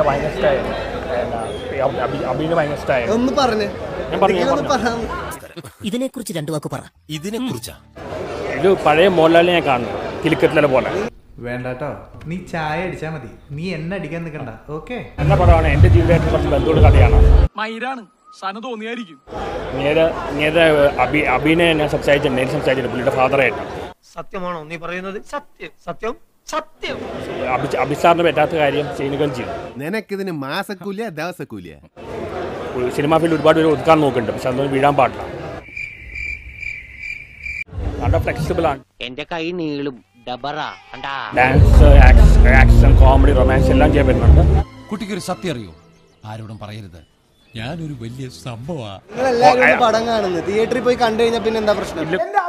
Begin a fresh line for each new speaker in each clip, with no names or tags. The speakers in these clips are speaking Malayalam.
പടം ഭയങ്കര ഇഷ്ടമായിരുന്നു അഭിനയം ഭയങ്കര ഇഷ്ടമായിരുന്നു
ഒന്ന് പറഞ്ഞേ
ഞാൻ പറഞ്ഞു, ഞാൻ
ഒന്ന്
പറഞ്ഞു.
പറയാം
ഇതിനെക്കുറിച്ച് രണ്ടു വാക്ക് പറ
ഇതിനെ കുറിച്ചാ
ഇത് പഴയ മോഹൻലാലിനെ ഞാൻ കാണുന്നു കിലിക്കത്തിലെ പോലെ
വേണ്ടാട്ടോ നീ ചായ അടിച്ചാ മതി നീ എന്നെ അടിക്കാൻ നിൽക്കണ്ട ഓക്കേ
നല്ല പടമാണ് എൻ്റെ ജീവിതമായിട്ട് കുറച്ച് ബന്ധമുള്ള കഥയാണ്
മൈരാണ് സാധനം തോന്നിയായിരിക്കും
ഇങ്ങനെ ഇങ്ങനെ അഭി അഭിനയം ഞാൻ സംസാരിച്ചിട്ടുണ്ട് നേരിട്ട് സംസാരിച്ചിട്ടുണ്ട് പുള്ളിയുടെ ഫാദറായിട്ട്
സത്യമാണോ നീ പറയുന്നത് സത്യം സത്യം സത്യം
അഭി അഭിസാറിന് പറ്റാത്ത കാര്യം ചെയ്യുകയും ചെയ്തു
നിനക്കിതിന് മാസക്കൂലിയ ദിവസക്കൂലിയ
ഒരു സിനിമാ ഫീൽഡ് ഒരുപാട് പേര് ഒതുക്കാൻ നോക്കുന്നുണ്ട് പക്ഷെ അതൊന്നും വീഴാൻ പാടില്ല നല്ല ഫ്ലെക്സിബിൾ ആണ്
എന്റെ കൈ നീളും ഡബറ കണ്ടാ
ഡാൻസ് ആക്ഷൻ കോമഡി റൊമാൻസ് എല്ലാം ചെയ്യാൻ പറ്റുന്നുണ്ട്
കുട്ടിക്കൊരു സത്യം അറിയോ ആരോടും പറയരുത് ഞാനൊരു വലിയ സംഭവമാ
നിങ്ങൾ എല്ലാവരും ഒന്ന് പടം കാണുന്നത് തിയേറ്ററിൽ പോയി കണ്ടു കഴിഞ്ഞാൽ പിന്നെ എന്താ പ്രശ്നം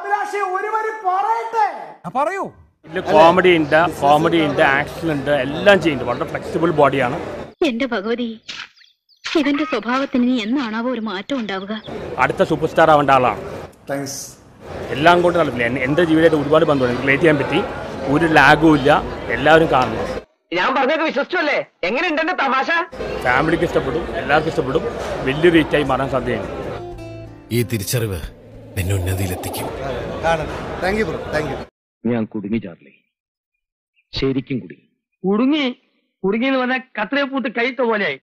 പറയൂ
ഇതിൽ കോമഡി ഉണ്ട് കോമഡി ഉണ്ട് ആക്ഷൻ ഉണ്ട് എല്ലാം ചെയ്യുന്നുണ്ട് വളരെ ഫ്ലെക്സിബിൾ ബോഡിയാണ്
എന്റെ ഭഗവതി ഇവന്റെ സ്വഭാവത്തിന് ഇനി എന്നാണാവോ ഒരു മാറ്റം ഉണ്ടാവുക
അടുത്ത സൂപ്പർ സ്റ്റാർ ആവേണ്ട ആളാണ് എല്ലാം കൊണ്ട് നടക്കില്ല എൻ്റെ ജീവിതമായിട്ട് ഒരുപാട് ബന്ധമുണ്ട് റിലേറ്റ് ചെയ്യാൻ പറ്റി ഒരു ലാഗും ഇല്ല എല്ലാവരും കാണണം
ഞാൻ പറഞ്ഞൊക്കെ വിശ്വസിച്ചല്ലേ എങ്ങനെയുണ്ട് എന്റെ തമാശ
ഫാമിലിക്ക് ഇഷ്ടപ്പെടും എല്ലാവർക്കും ഇഷ്ടപ്പെടും വലിയൊരു ഹിറ്റായി മാറാൻ സാധ്യതയുണ്ട്
ഈ തിരിച്ചറിവ് നിന്നെ ഉന്നതിയിലെത്തിക്കും
കാണണം thank you bro thank you
ഞാൻ കുടുങ്ങി ചാർലി ശരിക്കും കുടുങ്ങി കുടുങ്ങി കുടുങ്ങി എന്ന് പറഞ്ഞാൽ കത്രിയെ പൂത്ത് കൈത്ത പോലെയായി